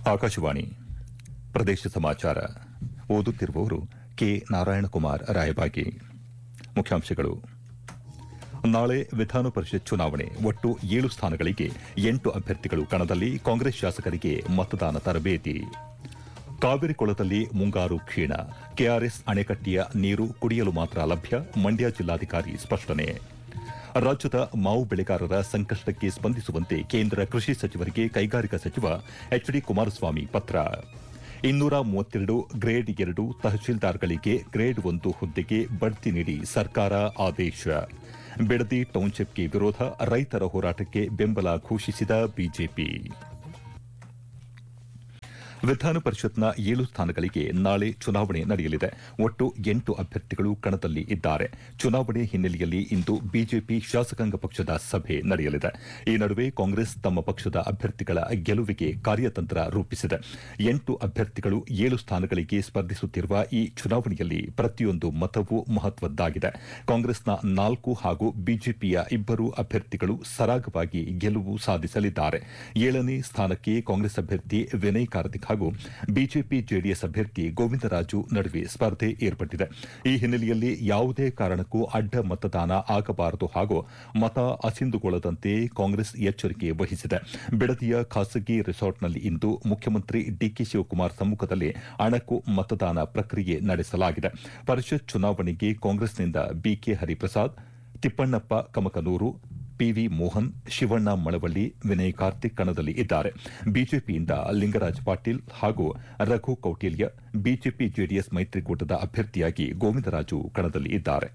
ಆಕಾಶವಾಣಿ ಪ್ರದೇಶ ಸಮಾಚಾರ ಓದುತ್ತಿರುವವರು ಕೆ ನಾರಾಯಣಕುಮಾರ್ ರಾಯಬಾಗಿ ಮುಖ್ಯಾಂಶಗಳು ನಾಳೆ ವಿಧಾನ ಪರಿಷತ್ ಚುನಾವಣೆ ಒಟ್ಟು ಏಳು ಸ್ಥಾನಗಳಿಗೆ ಎಂಟು ಅಭ್ಯರ್ಥಿಗಳು ಕಣದಲ್ಲಿ ಕಾಂಗ್ರೆಸ್ ಶಾಸಕರಿಗೆ ಮತದಾನ ತರಬೇತಿ ಕಾವೇರಿ ಕೊಳದಲ್ಲಿ ಮುಂಗಾರು ಕ್ಷೀಣ ಕೆಆರ್ಎಸ್ ಅಣೆಕಟ್ಟೆಯ ನೀರು ಕುಡಿಯಲು ಮಾತ್ರ ಲಭ್ಯ ಮಂಡ್ಯ ಜಿಲ್ಲಾಧಿಕಾರಿ ಸ್ಪಷ್ಟನೆ ರಾಜ್ಯದ ಮಾವು ಬೆಳೆಗಾರರ ಸಂಕಷ್ಟಕ್ಕೆ ಸ್ಪಂದಿಸುವಂತೆ ಕೇಂದ್ರ ಕೃಷಿ ಸಚಿವರಿಗೆ ಕೈಗಾರಿಕಾ ಸಚಿವ ಎಚ್ ಡಿ ಕುಮಾರಸ್ವಾಮಿ ಪತ್ರ ಇನ್ನೂರ ಮೂವತ್ತೆರಡು ಗ್ರೇಡ್ ಎರಡು ತಹಶೀಲ್ದಾರ್ಗಳಿಗೆ ಗ್ರೇಡ್ ಒಂದು ಹುದ್ದೆಗೆ ಬಡ್ತಿ ನೀಡಿ ಸರ್ಕಾರ ಆದೇಶ ಬಿಡದಿ ಟೌನ್ಶಿಪ್ಗೆ ವಿರೋಧ ರೈತರ ಹೋರಾಟಕ್ಕೆ ಬೆಂಬಲ ಘೋಷಿಸಿದ ಬಿಜೆಪಿ ವಿಧಾನ ಪರಿಷತ್ನ ಏಳು ಸ್ಥಾನಗಳಿಗೆ ನಾಳೆ ಚುನಾವಣೆ ನಡೆಯಲಿದೆ ಒಟ್ಟು ಎಂಟು ಅಭ್ಯರ್ಥಿಗಳು ಕಣದಲ್ಲಿ ಇದ್ದಾರೆ ಚುನಾವಣೆ ಹಿನ್ನೆಲೆಯಲ್ಲಿ ಇಂದು ಬಿಜೆಪಿ ಶಾಸಕಾಂಗ ಪಕ್ಷದ ಸಭೆ ನಡೆಯಲಿದೆ ಈ ನಡುವೆ ಕಾಂಗ್ರೆಸ್ ತಮ್ಮ ಪಕ್ಷದ ಅಭ್ಯರ್ಥಿಗಳ ಗೆಲುವಿಗೆ ಕಾರ್ಯತಂತ್ರ ರೂಪಿಸಿದೆ ಎಂಟು ಅಭ್ಯರ್ಥಿಗಳು ಏಳು ಸ್ಥಾನಗಳಿಗೆ ಸ್ಪರ್ಧಿಸುತ್ತಿರುವ ಈ ಚುನಾವಣೆಯಲ್ಲಿ ಪ್ರತಿಯೊಂದು ಮತವೂ ಮಹತ್ವದ್ದಾಗಿದೆ ಕಾಂಗ್ರೆಸ್ನ ನಾಲ್ಕು ಹಾಗೂ ಬಿಜೆಪಿಯ ಇಬ್ಬರು ಅಭ್ಯರ್ಥಿಗಳು ಸರಾಗವಾಗಿ ಗೆಲುವು ಸಾಧಿಸಲಿದ್ದಾರೆ ಏಳನೇ ಸ್ಥಾನಕ್ಕೆ ಕಾಂಗ್ರೆಸ್ ಅಭ್ಯರ್ಥಿ ವಿನಯ್ ಕಾರ್ತಿಕ್ ಹಾಗೂ ಬಿಜೆಪಿ ಜೆಡಿಎಸ್ ಅಭ್ಯರ್ಥಿ ಗೋವಿಂದರಾಜು ನಡುವೆ ಸ್ಪರ್ಧೆ ಏರ್ಪಟ್ಟಿದೆ ಈ ಹಿನ್ನೆಲೆಯಲ್ಲಿ ಯಾವುದೇ ಕಾರಣಕ್ಕೂ ಅಡ್ಡ ಮತದಾನ ಆಗಬಾರದು ಹಾಗೂ ಮತ ಅಸಿಂದುಗೊಳ್ಳದಂತೆ ಕಾಂಗ್ರೆಸ್ ಎಚ್ಚರಿಕೆ ವಹಿಸಿದೆ ಬಿಡದಿಯ ಖಾಸಗಿ ರೆಸಾರ್ಟ್ನಲ್ಲಿ ಇಂದು ಮುಖ್ಯಮಂತ್ರಿ ಡಿಕೆ ಶಿವಕುಮಾರ್ ಸಮ್ಮುಖದಲ್ಲಿ ಅಣಕು ಮತದಾನ ಪ್ರಕ್ರಿಯೆ ನಡೆಸಲಾಗಿದೆ ಪರಿಷತ್ ಚುನಾವಣೆಗೆ ಕಾಂಗ್ರೆಸ್ನಿಂದ ಬಿಕೆ ಹರಿಪ್ರಸಾದ್ ತಿಪ್ಪಣ್ಣಪ್ಪ ಕಮಕನೂರು ಪಿವಿ ಮೋಹನ್ ಶಿವಣ್ಣ ಮಳವಳ್ಳಿ ವಿನಯ್ ಕಾರ್ತಿಕ್ ಕಣದಲ್ಲಿ ಇದ್ದಾರೆ ಬಿಜೆಪಿಯಿಂದ ಲಿಂಗರಾಜ್ ಪಾಟೀಲ್ ಹಾಗೂ ರಘು ಕೌಟಿಲ್ಯ ಬಿಜೆಪಿ ಜೆಡಿಎಸ್ ಮೈತ್ರಿಕೂಟದ ಅಭ್ಯರ್ಥಿಯಾಗಿ ಗೋವಿಂದರಾಜು ಕಣದಲ್ಲಿ ಇದ್ದಾರೆ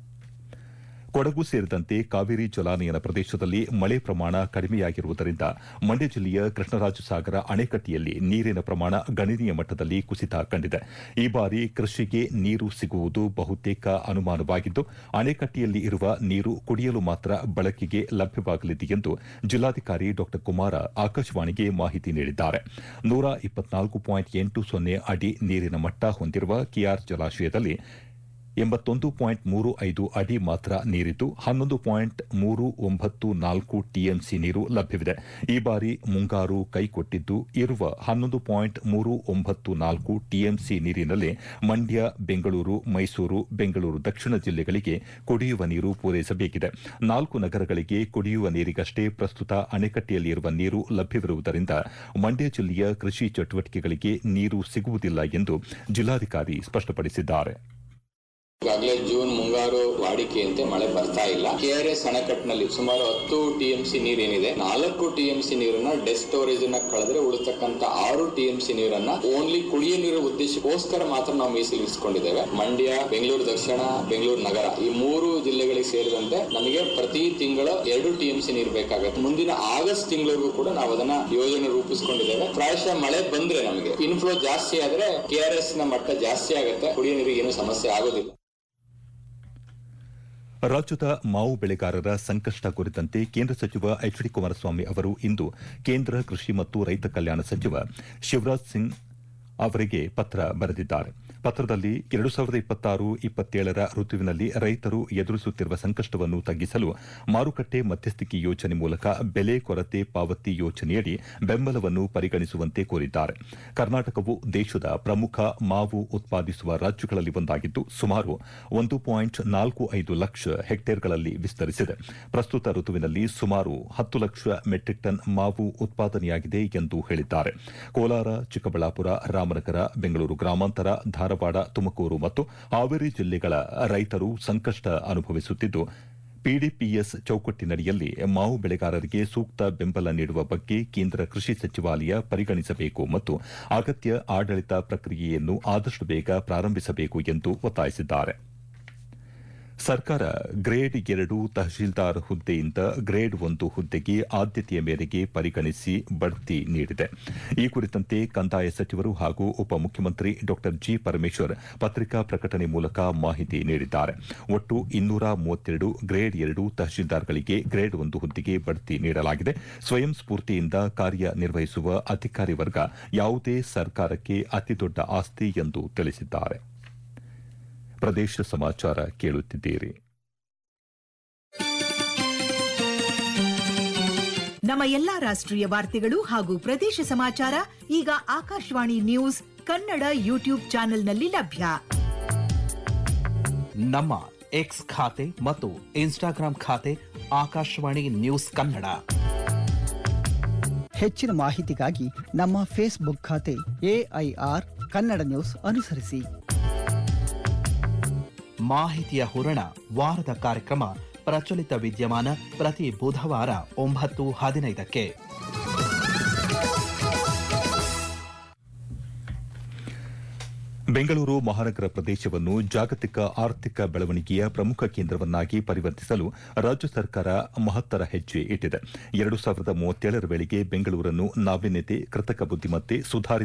ಕೊಡಗು ಸೇರಿದಂತೆ ಕಾವೇರಿ ಜಲಾನಯನ ಪ್ರದೇಶದಲ್ಲಿ ಮಳೆ ಪ್ರಮಾಣ ಕಡಿಮೆಯಾಗಿರುವುದರಿಂದ ಮಂಡ್ಯ ಜಿಲ್ಲೆಯ ಕೃಷ್ಣರಾಜಸಾಗರ ಅಣೆಕಟ್ಟೆಯಲ್ಲಿ ನೀರಿನ ಪ್ರಮಾಣ ಗಣನೀಯ ಮಟ್ಟದಲ್ಲಿ ಕುಸಿತ ಕಂಡಿದೆ ಈ ಬಾರಿ ಕೃಷಿಗೆ ನೀರು ಸಿಗುವುದು ಬಹುತೇಕ ಅನುಮಾನವಾಗಿದ್ದು ಅಣೆಕಟ್ಟೆಯಲ್ಲಿ ಇರುವ ನೀರು ಕುಡಿಯಲು ಮಾತ್ರ ಬಳಕೆಗೆ ಲಭ್ಯವಾಗಲಿದೆ ಎಂದು ಜಿಲ್ಲಾಧಿಕಾರಿ ಡಾ ಕುಮಾರ ಆಕಾಶವಾಣಿಗೆ ಮಾಹಿತಿ ನೀಡಿದ್ದಾರೆ ನೂರ ಇಪ್ಪತ್ನಾಲ್ಕು ಪಾಯಿಂಟ್ ಎಂಟು ಸೊನ್ನೆ ಅಡಿ ನೀರಿನ ಮಟ್ಟ ಹೊಂದಿರುವ ಕೆಆರ್ ಜಲಾಶಯದಲ್ಲಿ ಎಂಬತ್ತೊಂದು ಪಾಯಿಂಟ್ ಮೂರು ಐದು ಅಡಿ ಮಾತ್ರ ನೀರಿದ್ದು ಹನ್ನೊಂದು ಪಾಯಿಂಟ್ ಮೂರು ಒಂಬತ್ತು ನಾಲ್ಕು ಟಿಎಂಸಿ ನೀರು ಲಭ್ಯವಿದೆ ಈ ಬಾರಿ ಮುಂಗಾರು ಕೈಕೊಟ್ಟಿದ್ದು ಇರುವ ಹನ್ನೊಂದು ಪಾಯಿಂಟ್ ಮೂರು ಒಂಬತ್ತು ನಾಲ್ಕು ಟಿಎಂಸಿ ನೀರಿನಲ್ಲಿ ಮಂಡ್ಯ ಬೆಂಗಳೂರು ಮೈಸೂರು ಬೆಂಗಳೂರು ದಕ್ಷಿಣ ಜಿಲ್ಲೆಗಳಿಗೆ ಕುಡಿಯುವ ನೀರು ಪೂರೈಸಬೇಕಿದೆ ನಾಲ್ಕು ನಗರಗಳಿಗೆ ಕುಡಿಯುವ ನೀರಿಗಷ್ಟೇ ಪ್ರಸ್ತುತ ಅಣೆಕಟ್ಟೆಯಲ್ಲಿ ಇರುವ ನೀರು ಲಭ್ಯವಿರುವುದರಿಂದ ಮಂಡ್ಯ ಜಿಲ್ಲೆಯ ಕೃಷಿ ಚಟುವಟಿಕೆಗಳಿಗೆ ನೀರು ಸಿಗುವುದಿಲ್ಲ ಎಂದು ಜಿಲ್ಲಾಧಿಕಾರಿ ಸ್ಪಷ್ಟಪಡಿಸಿದ್ದಾರೆ ಈಗಾಗಲೇ ಜೂನ್ ಮುಂಗಾರು ವಾಡಿಕೆಯಂತೆ ಮಳೆ ಬರ್ತಾ ಇಲ್ಲ ಕೆಆರ್ಎಸ್ ಅಣೆಕಟ್ಟಿನಲ್ಲಿ ಸುಮಾರು ಹತ್ತು ಟಿಎಂಸಿ ನೀರೇನಿದೆ ನಾಲ್ಕು ಟಿಎಂಸಿ ನೀರನ್ನ ಡೆಸ್ ಸ್ಟೋರೇಜ್ ನ ಕಳೆದ್ರೆ ಉಳಿತಕ್ಕಂತ ಆರು ಟಿಎಂಸಿ ನೀರನ್ನ ಓನ್ಲಿ ಕುಡಿಯ ನೀರು ಉದ್ದೇಶಕ್ಕೋಸ್ಕರ ಮಾತ್ರ ನಾವು ಮೀಸಲಿರಿಸಿಕೊಂಡಿದ್ದೇವೆ ಮಂಡ್ಯ ಬೆಂಗಳೂರು ದಕ್ಷಿಣ ಬೆಂಗಳೂರು ನಗರ ಈ ಮೂರು ಜಿಲ್ಲೆಗಳಿಗೆ ಸೇರಿದಂತೆ ನಮಗೆ ಪ್ರತಿ ತಿಂಗಳ ಎರಡು ಟಿಎಂಸಿ ನೀರು ಬೇಕಾಗುತ್ತೆ ಮುಂದಿನ ಆಗಸ್ಟ್ ತಿಂಗಳಿಗೂ ಕೂಡ ನಾವು ಅದನ್ನ ಯೋಜನೆ ರೂಪಿಸಿಕೊಂಡಿದ್ದೇವೆ ಪ್ರಾಯಶಃ ಮಳೆ ಬಂದ್ರೆ ನಮಗೆ ಇನ್ಫ್ಲೋ ಜಾಸ್ತಿ ಆದ್ರೆ ಕೆಆರ್ಎಸ್ ನ ಮಟ್ಟ ಜಾಸ್ತಿ ಆಗುತ್ತೆ ಕುಡಿಯ ನೀರಿಗೆ ಏನು ಸಮಸ್ಯೆ ಆಗೋದಿಲ್ಲ ರಾಜ್ಯದ ಮಾವು ಬೆಳೆಗಾರರ ಸಂಕಷ್ಟ ಕುರಿತಂತೆ ಕೇಂದ್ರ ಸಚಿವ ಎಚ್ ಡಿ ಕುಮಾರಸ್ವಾಮಿ ಅವರು ಇಂದು ಕೇಂದ್ರ ಕೃಷಿ ಮತ್ತು ರೈತ ಕಲ್ಯಾಣ ಸಚಿವ ಶಿವರಾಜ್ ಸಿಂಗ್ ಅವರಿಗೆ ಪತ್ರ ಬರೆದಿದ್ದಾರೆ ಪತ್ರದಲ್ಲಿ ಎರಡು ಸಾವಿರದ ಇಪ್ಪತ್ತಾರು ಇಪ್ಪತ್ತೇಳರ ಋತುವಿನಲ್ಲಿ ರೈತರು ಎದುರಿಸುತ್ತಿರುವ ಸಂಕಷ್ಟವನ್ನು ತಗ್ಗಿಸಲು ಮಾರುಕಟ್ಟೆ ಮಧ್ಯಸ್ಥಿಕೆ ಯೋಜನೆ ಮೂಲಕ ಬೆಲೆ ಕೊರತೆ ಪಾವತಿ ಯೋಜನೆಯಡಿ ಬೆಂಬಲವನ್ನು ಪರಿಗಣಿಸುವಂತೆ ಕೋರಿದ್ದಾರೆ ಕರ್ನಾಟಕವು ದೇಶದ ಪ್ರಮುಖ ಮಾವು ಉತ್ಪಾದಿಸುವ ರಾಜ್ಯಗಳಲ್ಲಿ ಒಂದಾಗಿದ್ದು ಸುಮಾರು ಒಂದು ಪಾಯಿಂಟ್ ನಾಲ್ಕು ಐದು ಲಕ್ಷ ಹೆಕ್ಟೇರ್ಗಳಲ್ಲಿ ವಿಸ್ತರಿಸಿದೆ ಪ್ರಸ್ತುತ ಋತುವಿನಲ್ಲಿ ಸುಮಾರು ಹತ್ತು ಲಕ್ಷ ಮೆಟ್ರಿಕ್ ಟನ್ ಮಾವು ಉತ್ಪಾದನೆಯಾಗಿದೆ ಎಂದು ಹೇಳಿದ್ದಾರೆ ಕೋಲಾರ ಚಿಕ್ಕಬಳ್ಳಾಪುರ ರಾಮನಗರ ಬೆಂಗಳೂರು ಗ್ರಾಮಾಂತರ ಧಾರವಾಡ ತುಮಕೂರು ಮತ್ತು ಹಾವೇರಿ ಜಿಲ್ಲೆಗಳ ರೈತರು ಸಂಕಷ್ಟ ಅನುಭವಿಸುತ್ತಿದ್ದು ಪಿಡಿಪಿಎಸ್ ಚೌಕಟ್ಟಿನಡಿಯಲ್ಲಿ ಮಾವು ಬೆಳೆಗಾರರಿಗೆ ಸೂಕ್ತ ಬೆಂಬಲ ನೀಡುವ ಬಗ್ಗೆ ಕೇಂದ್ರ ಕೃಷಿ ಸಚಿವಾಲಯ ಪರಿಗಣಿಸಬೇಕು ಮತ್ತು ಅಗತ್ಯ ಆಡಳಿತ ಪ್ರಕ್ರಿಯೆಯನ್ನು ಆದಷ್ಟು ಬೇಗ ಪ್ರಾರಂಭಿಸಬೇಕು ಎಂದು ಒತ್ತಾಯಿಸಿದ್ದಾರೆ ಸರ್ಕಾರ ಗ್ರೇಡ್ ಎರಡು ತಹಶೀಲ್ದಾರ್ ಹುದ್ದೆಯಿಂದ ಗ್ರೇಡ್ ಒಂದು ಹುದ್ದೆಗೆ ಆದ್ಯತೆಯ ಮೇರೆಗೆ ಪರಿಗಣಿಸಿ ಬಡ್ತಿ ನೀಡಿದೆ ಈ ಕುರಿತಂತೆ ಕಂದಾಯ ಸಚಿವರು ಹಾಗೂ ಉಪಮುಖ್ಯಮಂತ್ರಿ ಡಾ ಜಿ ಪರಮೇಶ್ವರ್ ಪತ್ರಿಕಾ ಪ್ರಕಟಣೆ ಮೂಲಕ ಮಾಹಿತಿ ನೀಡಿದ್ದಾರೆ ಒಟ್ಟು ಇನ್ನೂರ ಮೂವತ್ತೆರಡು ಗ್ರೇಡ್ ಎರಡು ತಹಶೀಲ್ದಾರ್ಗಳಿಗೆ ಗ್ರೇಡ್ ಒಂದು ಹುದ್ದೆಗೆ ಬಡ್ತಿ ನೀಡಲಾಗಿದೆ ಸ್ವಯಂ ಸ್ಫೂರ್ತಿಯಿಂದ ಕಾರ್ಯನಿರ್ವಹಿಸುವ ಅಧಿಕಾರಿ ವರ್ಗ ಯಾವುದೇ ಸರ್ಕಾರಕ್ಕೆ ಅತಿದೊಡ್ಡ ಆಸ್ತಿ ಎಂದು ತಿಳಿಸಿದ್ದಾರೆ ಪ್ರದೇಶ ಸಮಾಚಾರ ಕೇಳುತ್ತಿದ್ದೀರಿ ನಮ್ಮ ಎಲ್ಲಾ ರಾಷ್ಟ್ರೀಯ ವಾರ್ತೆಗಳು ಹಾಗೂ ಪ್ರದೇಶ ಸಮಾಚಾರ ಈಗ ಆಕಾಶವಾಣಿ ನ್ಯೂಸ್ ಕನ್ನಡ ಯೂಟ್ಯೂಬ್ ಚಾನೆಲ್ನಲ್ಲಿ ಲಭ್ಯ ನಮ್ಮ ಎಕ್ಸ್ ಖಾತೆ ಮತ್ತು ಇನ್ಸ್ಟಾಗ್ರಾಂ ಖಾತೆ ಆಕಾಶವಾಣಿ ನ್ಯೂಸ್ ಕನ್ನಡ ಹೆಚ್ಚಿನ ಮಾಹಿತಿಗಾಗಿ ನಮ್ಮ ಫೇಸ್ಬುಕ್ ಖಾತೆ ಎಐಆರ್ ಕನ್ನಡ ನ್ಯೂಸ್ ಅನುಸರಿಸಿ ಮಾಹಿತಿಯ ಹೂರಣ ವಾರದ ಕಾರ್ಯಕ್ರಮ ಪ್ರಚಲಿತ ವಿದ್ಯಮಾನ ಪ್ರತಿ ಬುಧವಾರ ಒಂಬತ್ತು ಹದಿನೈದಕ್ಕೆ ಬೆಂಗಳೂರು ಮಹಾನಗರ ಪ್ರದೇಶವನ್ನು ಜಾಗತಿಕ ಆರ್ಥಿಕ ಬೆಳವಣಿಗೆಯ ಪ್ರಮುಖ ಕೇಂದ್ರವನ್ನಾಗಿ ಪರಿವರ್ತಿಸಲು ರಾಜ್ಯ ಸರ್ಕಾರ ಮಹತ್ತರ ಹೆಜ್ಜೆ ಇಟ್ಟಿದೆ ಎರಡು ಸಾವಿರದ ಮೂವತ್ತೇಳರ ವೇಳೆಗೆ ಬೆಂಗಳೂರನ್ನು ನಾವೀನ್ಯತೆ ಕೃತಕ ಬುದ್ದಿಮತ್ತೆ ಸುಧಾರಿತ